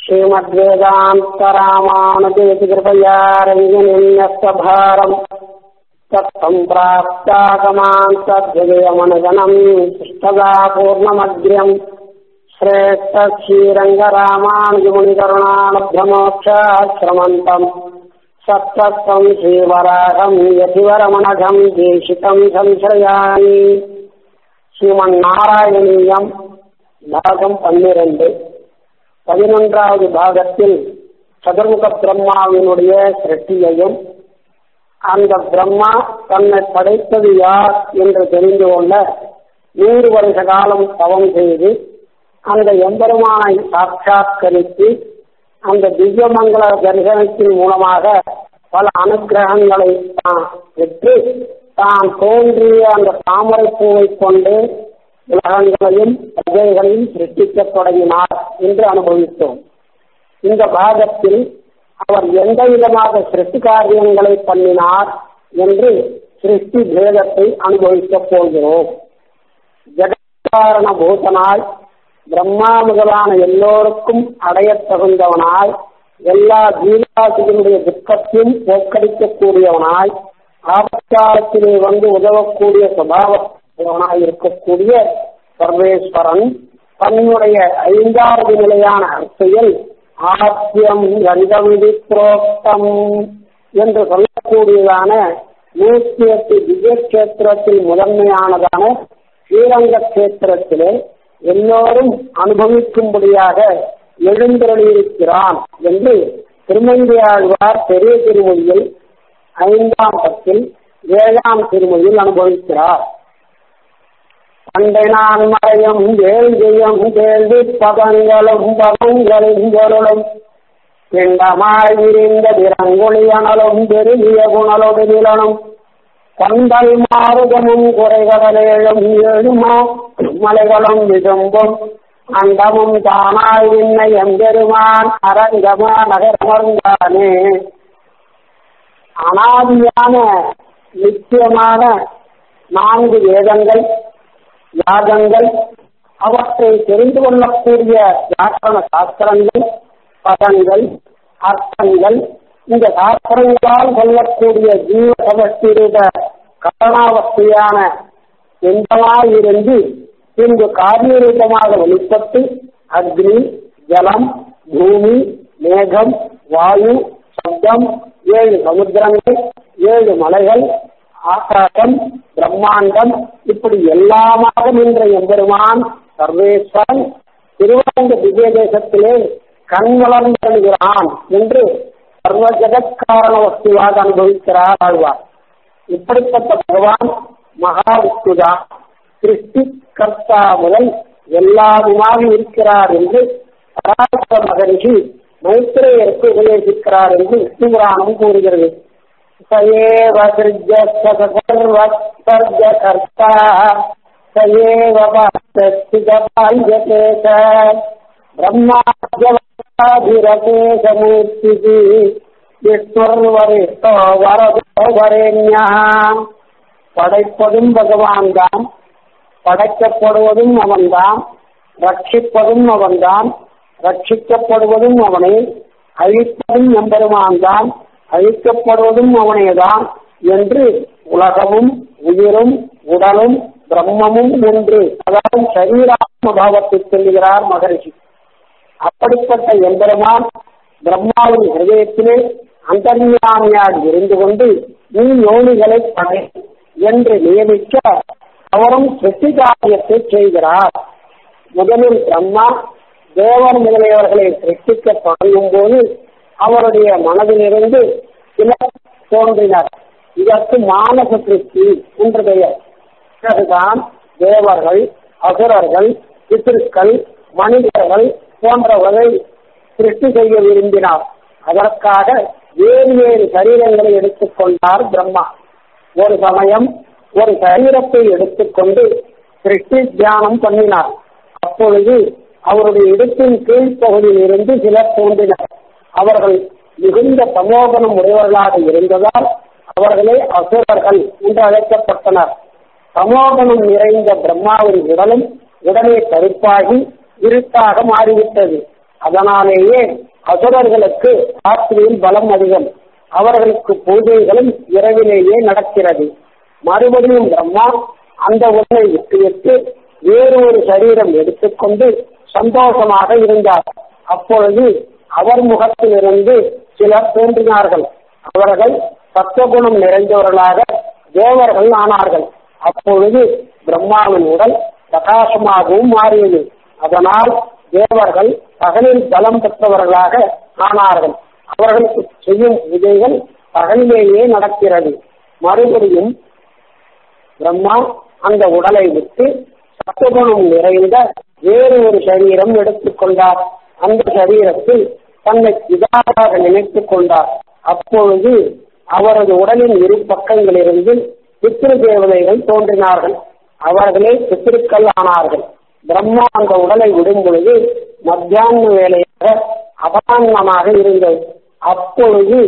श्रीमद्वेदान्तरामानुदेशकृपया रञ्जनिन्यस्तभारम् तत्सम्प्राप्तागमान् सद्विजयमनुगणम् पृष्ठदा पूर्णमग्र्यम् श्रेष्ठक्षीरङ्गरामानुजमुनिकरुणालब्धमोक्षाश्रमन्तम् सत्त्वम् श्रीवराहम् यतिवरमणघम् देशिकम् संश्रयामि ஸ்ரீமன்னாராயணீயம் பாகம் பன்னிரண்டு பதினொன்றாவது பாகத்தில் சதுர்முக பிரம்மாவினுடைய சிருஷ்டியையும் அந்த பிரம்மா தன்னை படைத்தது யார் என்று தெரிந்து கொள்ள நூறு வருஷ காலம் தவம் செய்து அந்த எம்பெருமானை சாட்சாத்கரித்து அந்த திவ்யமங்கல தரிசனத்தின் மூலமாக பல அனுகிரகங்களை பெற்று தான் தோன்றிய அந்த தாமரை பூவை கொண்டு உலகங்களையும் பிரஜைகளையும் சிருஷ்டிக்கத் தொடங்கினார் என்று அனுபவித்தோம் இந்த பாகத்தில் அவர் எந்த விதமாக சிருஷ்டி காரியங்களை பண்ணினார் என்று சிருஷ்டி பேதத்தை அனுபவிக்கப் போகிறோம் ஜெகத்காரண பூதனாய் பிரம்மா முதலான எல்லோருக்கும் அடையத் தகுந்தவனாய் எல்லா ஜீவாசிகளுடைய துக்கத்தையும் போக்கடிக்கக்கூடியவனாய் ஆபத்தாரத்திலே வந்து உதவக்கூடிய சுபாவனாய் இருக்கக்கூடிய சர்வேஸ்வரன் தன்னுடைய ஐந்தாவது நிலையான அர்த்தையில் ஆத்தியம் கந்தமிதி புரோக்தம் என்று சொல்லக்கூடியதான நூற்றி எட்டு திவ்யக்ஷேத்திரத்தில் முதன்மையானதான ஸ்ரீரங்க கஷேத்திரத்திலே எல்லோரும் அனுபவிக்கும்படியாக எழுந்தருளியிருக்கிறான் என்று திருமங்கியாழ்வார் பெரிய திருமொழியில் ஐந்தாம் பத்தில் ஏழாம் திருமொழியில் அனுபவிக்கிறார் பண்டை நான் மறையும் வேள்வியும் கேள்வி பதங்களும் பதங்களும் பொருளும் பிண்டமாய் விரிந்த திறங்கொழி அனலும் பெருகிய குணலொடு நிலனும் கந்தல் மாறுதமும் குறைகடலேழும் ஏழுமோ மலைகளும் விரும்பும் அண்டமும் தானாய் விண்ணை எம்பெருமான் அரங்கமா நகரமர்ந்தானே அனாதியான நிச்சயமான நான்கு வேதங்கள் யாகங்கள் அவற்றை தெரிந்து கொள்ளக்கூடிய வியாக்கரண சாஸ்திரங்கள் பதங்கள் அர்த்தங்கள் இந்த சாஸ்திரங்களால் சொல்லக்கூடிய ஜீவ சமஷ்டிருட கரணாவஸ்தையான எந்தமாயிருந்து பின்பு காரியரூபமாக வெளிப்பட்டு அக்னி ஜலம் பூமி மேகம் வாயு சப்தம் ஏழு சமுத்திரங்கள் ஏழு மலைகள் ஆகாசம் பிரம்மாண்டம் இப்படி எல்லாமாக நின்ற எம்பெருமான் சர்வேஸ்வரன் திருவரங்க திவ்ய தேசத்திலே கண் வளர்ந்தழுகிறான் என்று சர்வ ஜெகத்காரண வஸ்துவாக அனுபவிக்கிறார் ஆழ்வார் இப்படிப்பட்ட பகவான் மகா விஷ்ணுதான் சிருஷ்டி கர்த்தா முதல் எல்லாருமாக இருக்கிறார் என்று பராசர மகரிஷி மைத்திரேயருக்கு உபதேசிக்கிறார் என்று விஷ்ணு புராணம் கூறுகிறது சயேவ கர்த்தா சயேவ பிரம்மாதிரகேசமூர்த்தி விஷ்ணுர்வரிஷ்டோ வரதோ வரேண்யா படைப்பதும் பகவான் தான் படைக்கப்படுவதும் அவன்தான் ரட்சிப்பதும் அவன்தான் ரட்சிக்கப்படுவதும் அவனே அழிப்பதும் எம்பெருமான் தான் அழிக்கப்படுவதும் அவனேதான் என்று உலகமும் உயிரும் உடலும் பிரம்மமும் ஒன்று அதாவது சரீராத்ம பாவத்தை சொல்லுகிறார் மகரிஷி அப்படிப்பட்ட எம்பெருமான் பிரம்மாவின் ஹிருதயத்திலே அந்தர்யாமியாக இருந்து கொண்டு நீ யோனிகளை படை என்று நியமிக்க அவரும் சிருஷ்டி காரியத்தை செய்கிறார் முதலில் பிரம்மா தேவர் முதலியவர்களை சிருஷ்டிக்க தொடங்கும் போது அவருடைய மனதிலிருந்து சிலர் தோன்றினர் இதற்கு மானச சிருஷ்டி என்று பெயர் பிறகுதான் தேவர்கள் அசுரர்கள் பித்திருக்கள் மனிதர்கள் போன்றவர்களை சிருஷ்டி செய்ய விரும்பினார் அதற்காக வேறு வேறு சரீரங்களை எடுத்துக்கொண்டார் பிரம்மா ஒரு சமயம் ஒரு சரீரத்தை எடுத்துக்கொண்டு சிருஷ்டி தியானம் பண்ணினார் அப்பொழுது அவருடைய இடுப்பின் கீழ்ப்பகுதியில் இருந்து சிலர் தோன்றினர் அவர்கள் மிகுந்த சமோகனம் உடையவர்களாக இருந்ததால் அவர்களே அசுரர்கள் என்று அழைக்கப்பட்டனர் சமோகனம் நிறைந்த பிரம்மாவின் உடலும் உடனே கருப்பாகி இருட்டாக மாறிவிட்டது அதனாலேயே அசுரர்களுக்கு ராத்திரியில் பலம் அதிகம் அவர்களுக்கு பூஜைகளும் இரவிலேயே நடக்கிறது மறுபடியும் பிரம்மா அந்த உடலை விட்டுவிட்டு வேறு ஒரு சரீரம் எடுத்துக்கொண்டு சந்தோஷமாக இருந்தார் அப்பொழுது அவர் முகத்திலிருந்து சிலர் தோன்றினார்கள் அவர்கள் சத்துவகுணம் நிறைந்தவர்களாக தேவர்கள் ஆனார்கள் அப்பொழுது பிரம்மாவின் உடல் பிரகாசமாகவும் மாறியது அதனால் தேவர்கள் பகலில் பலம் பெற்றவர்களாக ஆனார்கள் அவர்களுக்கு செய்யும் பூஜைகள் பகலிலேயே நடக்கிறது மறுபடியும் பிரம்மா அந்த உடலை விட்டு சத்துவகுணம் நிறைந்த வேறு ஒரு சரீரம் எடுத்துக்கொண்டார் அந்த சரீரத்தில் தன்னை இதாக நினைத்துக் கொண்டார் அப்பொழுது அவரது உடலின் இரு பக்கங்களிலிருந்து பித்திரு தேவதைகள் தோன்றினார்கள் அவர்களே பித்திருக்கள் ஆனார்கள் பிரம்மா அந்த உடலை விடும் பொழுது மத்தியான வேலையாக அபாரணமாக இருந்தது அப்பொழுது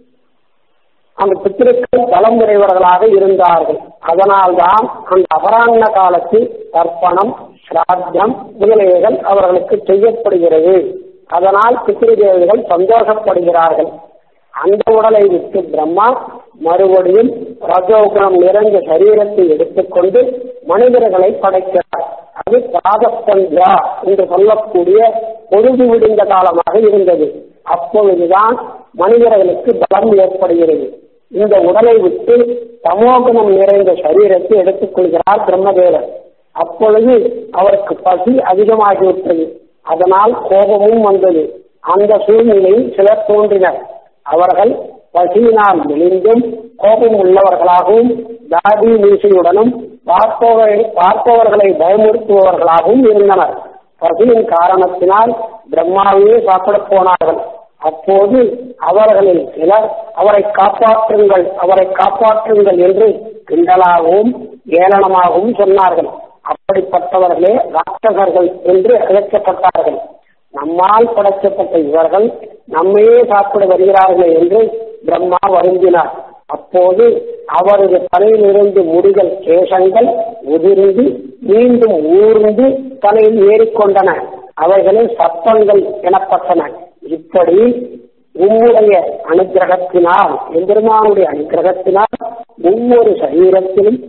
அந்த பித்திருக்கள் பலம் உடையவர்களாக இருந்தார்கள் அதனால்தான் அந்த அபராண்ண காலத்தில் தர்ப்பணம் சிராத்தம் முதலியவைகள் அவர்களுக்கு செய்யப்படுகிறது அதனால் பித்திரு தேவதைகள் சந்தோஷப்படுகிறார்கள் அந்த உடலை விட்டு பிரம்மா மறுபடியும் ரஜோகுணம் நிறைந்த சரீரத்தை எடுத்துக்கொண்டு மனிதர்களை படைக்கிறார் அது பிராதப்பஞ்சா என்று சொல்லக்கூடிய பொழுது விடிந்த காலமாக இருந்தது அப்பொழுதுதான் மனிதர்களுக்கு பலம் ஏற்படுகிறது இந்த உடலை விட்டு தமோகுணம் நிறைந்த சரீரத்தை எடுத்துக் கொள்கிறார் பிரம்மதேவர் அப்பொழுது அவருக்கு பசி அதிகமாகிவிட்டது அதனால் கோபமும் வந்தது அந்த சூழ்நிலையில் சிலர் தோன்றினர் அவர்கள் பசியினால் மெலிந்தும் கோபம் உள்ளவர்களாகவும் தாடி மீசையுடனும் பார்ப்பவர்களை பார்ப்பவர்களை பயமுறுத்துபவர்களாகவும் இருந்தனர் பசியின் காரணத்தினால் பிரம்மாவையே சாப்பிடப் போனார்கள் அப்போது அவர்களில் சிலர் அவரை காப்பாற்றுங்கள் அவரை காப்பாற்றுங்கள் என்று கிண்டலாகவும் ஏளனமாகவும் சொன்னார்கள் அப்படிப்பட்டவர்களே ராட்சகர்கள் என்று அழைக்கப்பட்டார்கள் நம்மால் படைக்கப்பட்ட இவர்கள் நம்மையே சாப்பிட வருகிறார்கள் என்று பிரம்மா வருந்தினார் அப்போது அவரது தலையிலிருந்து முடிகள் கேசங்கள் உதிர்ந்து மீண்டும் ஊர்ந்து தலையில் ஏறிக்கொண்டன அவைகளே சத்தங்கள் எனப்பட்டன இப்படி உம்முடைய அனுகிரகத்தினால் எம்பெருமானுடைய அனுகிரகத்தினால் ஒவ்வொரு சரீரத்திலும்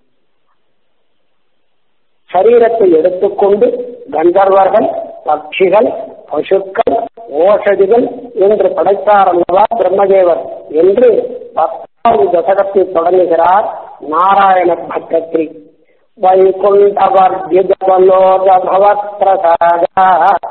சரீரத்தை எடுத்துக்கொண்டு கந்தர்வர்கள் பட்சிகள் பசுக்கள் ஓஷதிகள் என்று படைத்தார் அல்லவா பிரம்மதேவர் என்று பத்தாவது தசகத்தில் தொடங்குகிறார் நாராயண பட்டத்தில் வைகுண்டவர்ஜிதவலோகபவத்ரசாகா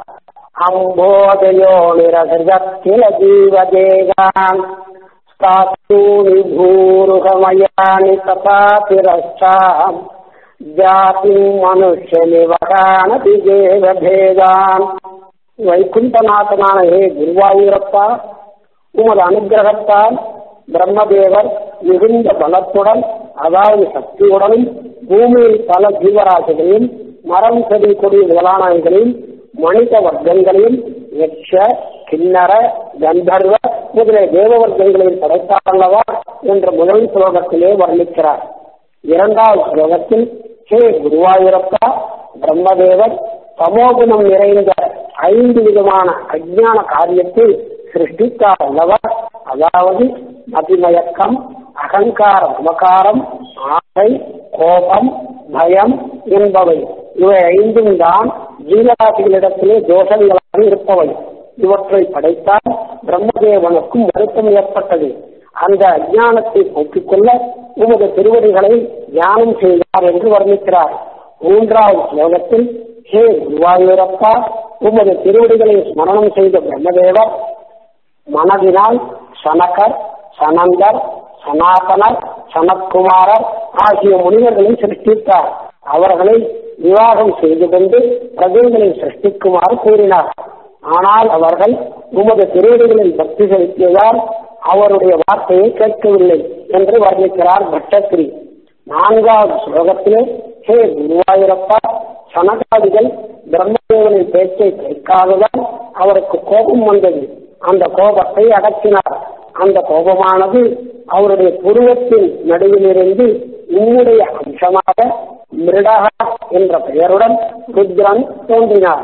அம்போதயோ நிரகிருதத்தில ஜீவதேகான் ஸ்தாத்தூனி பூருகமயானி தபாபிரஷ்டாம் ஜாதி மனுஷ நிவகானதி தேவபேதான் வைகுண்டநாதனான ஹே குருவாயூரப்பா உமது அனுகிரகத்தால் பிரம்மதேவர் மிகுந்த பலத்துடன் அதாவது சக்தியுடனும் பூமியில் பல ஜீவராசிகளையும் மரம் செடி கொடி முதலானவைகளையும் மனித வர்க்கங்களையும் யக்ஷ கிண்ணற கந்தர்வ முதலிய தேவ வர்க்கங்களையும் படைத்தாரல்லவா என்ற முதல் ஸ்லோகத்திலே வர்ணிக்கிறார் இரண்டாவது ஸ்லோகத்தில் ஹே குருவாயூரப்பா பிரம்மதேவர் சமோகுணம் நிறைந்த ஐந்து விதமான அஜ்ஞான காரியத்தை சிருஷ்டித்தார் அல்லவா அதாவது மதிமயக்கம் அகங்காரம் மமகாரம் ஆசை கோபம் பயம் என்பவை இவை ஐந்தும் தான் ஜீவராசிகளிடத்திலே தோஷங்களாக இருப்பவை இவற்றை படைத்தால் பிரம்மதேவனுக்கும் வருத்தம் ஏற்பட்டது அந்த அஜானத்தை போக்கிக் கொள்ள உமது திருவடிகளை தியானம் செய்தார் என்று வர்ணிக்கிறார் மூன்றாவது ஸ்லோகத்தில் ஹே குருவாயூரப்பா உமது திருவடிகளை ஸ்மரணம் செய்த பிரம்மதேவர் மனதினால் சனகர் சனந்தர் சனாதனர் சனத்குமாரர் ஆகிய முனிவர்களை சிருஷ்டித்தார் அவர்களை விவாகம் செய்து கொண்டு பிரஜைகளை சிருஷ்டிக்குமாறு கூறினார் ஆனால் அவர்கள் உமது திருவடிகளில் பக்தி செலுத்தியதால் அவருடைய வார்த்தையை கேட்கவில்லை என்று வர்ணிக்கிறார் பட்டத்திரி நான்காவது ஸ்லோகத்திலே ஹே குருவாயூரப்பா சனகாதிகள் பிரம்மதேவனின் பேச்சை கேட்காததால் அவருக்கு கோபம் வந்தது அந்த கோபத்தை அடக்கினார் அந்த கோபமானது அவருடைய புருவத்தின் நடுவிலிருந்து உன்னுடைய அம்சமாக மிருடகா என்ற பெயருடன் ருத்ரன் தோன்றினார்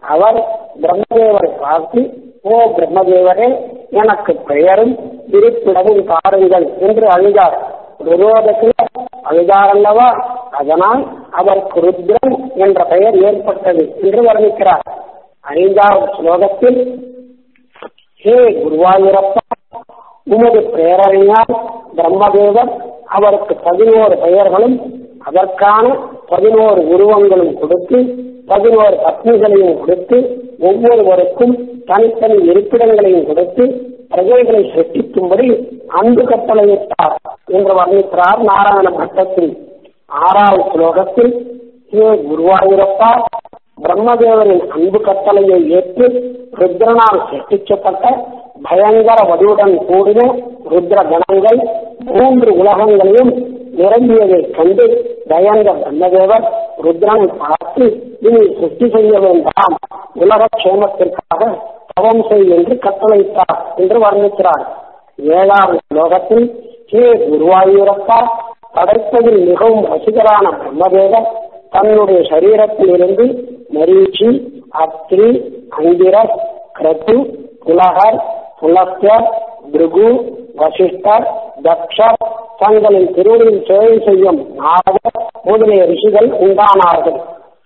அவர் பிரம்மதேவரை பார்த்து ஓ பிரம்மதேவரே எனக்கு பெயரும் இருப்பிடமும் பாருங்கள் என்று அழுதார் விரோதத்தில் அழுதார் அல்லவா அதனால் அவருக்கு ருத்ரன் என்ற பெயர் ஏற்பட்டது என்று வர்ணிக்கிறார் ஐந்தாவது ஸ்லோகத்தில் ஹே குருவாயூரப்பா உமது பேரறிஞால் பிரம்மதேவர் அவருக்கு பதினோரு பெயர்களும் அதற்கான பதினோரு உருவங்களும் கொடுத்து பதினோரு பத்னிகளையும் கொடுத்து ஒவ்வொருவருக்கும் தனித்தனி இருப்பிடங்களையும் கொடுத்து பிரஜைகளை சிருஷ்டிக்கும்படி அன்பு கட்டளையிட்டார் என்று வர்ணிக்கிறார் நாராயண பட்டத்தில் ஆறாவது ஸ்லோகத்தில் ஹே குருவாயூரப்பா பிரம்மதேவரின் அன்பு கட்டளையை ஏற்று ருத்ரனால் சிருஷ்டிக்கப்பட்ட பயங்கர வடிவுடன் கூடின ருத்ர கணங்கள் மூன்று உலகங்களையும் நிரம்பியதை கண்டு பயந்த பிரம்மதேவர் ருத்ரனை பார்த்து இனி சிருஷ்டி செய்ய வேண்டாம் உலக க்ஷேமத்திற்காக தவம் செய் என்று கட்டளையிட்டார் என்று வர்ணிக்கிறார் ஏழாவது ஸ்லோகத்தில் ஹே குருவாயூரப்பா படைப்பதில் மிகவும் ரசிகரான பிரம்மதேவர் தன்னுடைய சரீரத்தில் இருந்து மரீச்சி அத்ரி அங்கிரஸ் கிரது புலகர் புலஸ்தர் பிருகு வசிஷ்டர் தக்ஷர் தங்களின் திருவடியில் சேவை செய்யும் நாரதர் முதலிய ரிஷிகள் உண்டானார்கள்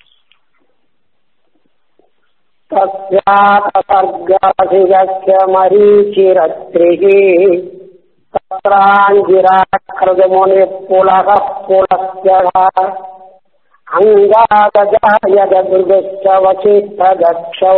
तस्यातसर्गाधिगस्य मरीचिरत्रिः तत्राञ्जिराकृतमुनिः पुलः पुलस्यः अङ्गादजायदुर्गश्च वचित्तदक्षौ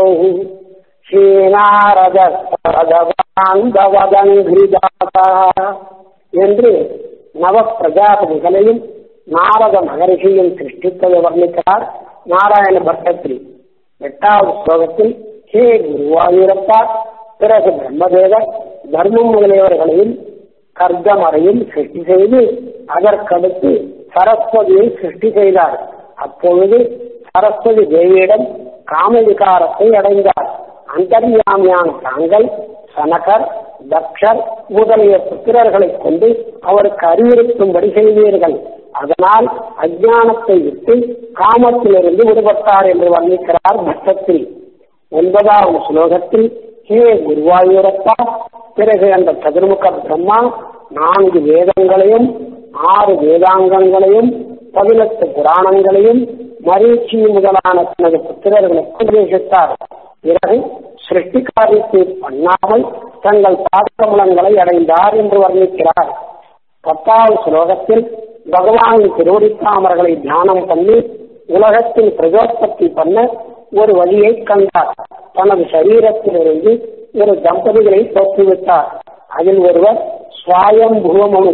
ஸ்ரீநாரதவதங்கிரிதாசா என்று நவ பிரஜாபதிகளையும் நாரத மகரிஷியும் சிருஷ்டித்ததை வர்ணிக்கிறார் நாராயண பட்டத்திரி எட்டாவது ஸ்லோகத்தில் ஹே குருவாயூரப்பா பிறகு பிரம்மதேவர் தர்மம் முதலியவர்களையும் கர்க்கமரையும் சிருஷ்டி செய்து அதற்கடுத்து சரஸ்வதியை சிருஷ்டி செய்தார் அப்பொழுது சரஸ்வதி தேவியிடம் காமவிகாரத்தை அடைந்தார் அந்தர்யாமியான தாங்கள் சனகர் தக்ஷர் முதலிய புத்திரர்களை கொண்டு அவருக்கு அறிவுறுத்தும்படி செய்தீர்கள் அதனால் அஜானத்தை விட்டு காமத்திலிருந்து விடுபட்டார் என்று வர்ணிக்கிறார் பட்டத்தில் ஒன்பதாவது ஸ்லோகத்தில் ஹே குருவாயூரப்பா பிறகு அந்த சதுர்முக பிரம்மா நான்கு வேதங்களையும் ஆறு வேதாங்கங்களையும் பதினெட்டு புராணங்களையும் மரீச்சி முதலான தனது புத்திரர்களுக்கு உபதேசித்தார் பிறகு சிருஷ்டி காரியத்தை பண்ணாமல் தங்கள் பாக்கமுலங்களை அடைந்தார் என்று வர்ணிக்கிறார் பத்தாவது ஸ்லோகத்தில் பகவானின் திருவடித்தாமர்களை தியானம் பண்ணி உலகத்தில் பிரஜோத்பத்தி பண்ண ஒரு வழியை கண்டார் தனது சரீரத்திலிருந்து ஒரு தம்பதிகளை தோற்றுவிட்டார் அதில் ஒருவர் சுவாயம் புவமனு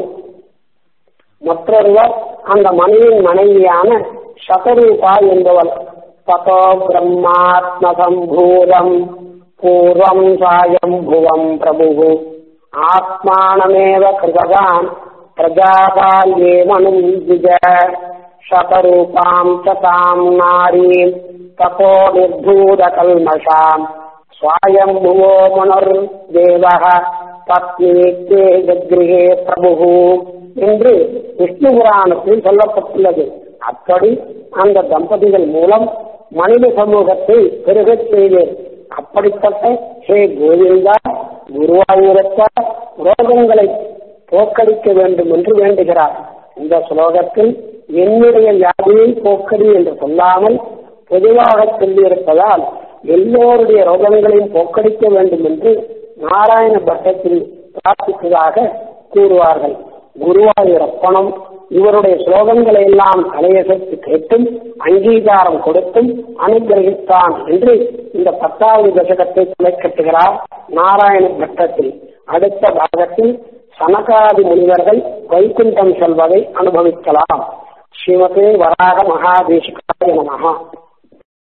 மற்றொருவர் அந்த மனைவியின் மனைவியான சதரூபா என்பவர் ததோ பிரம்மாத்மசம்பூரம் பூர்வம் சாயம் புவம் பிரபு ஆத்மானமேவ கிருதகான் பிரஜாபால்யே மனும் விஜ शतरूपाम् च ताम् नारीम् तपो निर्धूतकल्मषाम् स्वायम्भुवो मुनुर्देवः பத்னிக்கே கத்ரிகே பிரபு என்று விஷ்ணு புராணத்தில் சொல்லப்பட்டுள்ளது அப்படி அந்த தம்பதிகள் மூலம் மனித சமூகத்தை பெருகச் செய்தேன் அப்படிப்பட்ட ஹே கோவிந்தா குருவாயூரப்பா ரோகங்களை போக்கடிக்க வேண்டும் என்று வேண்டுகிறார் இந்த ஸ்லோகத்தில் என்னுடைய வியாதியை போக்கடி என்று சொல்லாமல் பொதுவாக சொல்லியிருப்பதால் எல்லோருடைய ரோகங்களையும் போக்கடிக்க வேண்டும் என்று நாராயண பட்டத்தில் பிரார்த்தித்ததாக கூறுவார்கள் குருவாயூரப்பணம் இவருடைய ஸ்லோகங்களை எல்லாம் தலையசைத்து கேட்டும் அங்கீகாரம் கொடுத்தும் அனுகிரகித்தான் என்று இந்த பத்தாவது தசகத்தை துளைக்கட்டுகிறார் நாராயண பட்டத்தில் அடுத்த பாகத்தில் சனகாதி முனிவர்கள் வைகுண்டம் செல்வதை அனுபவிக்கலாம் ஸ்ரீமதே வராக மகாதேசிகாய நமகா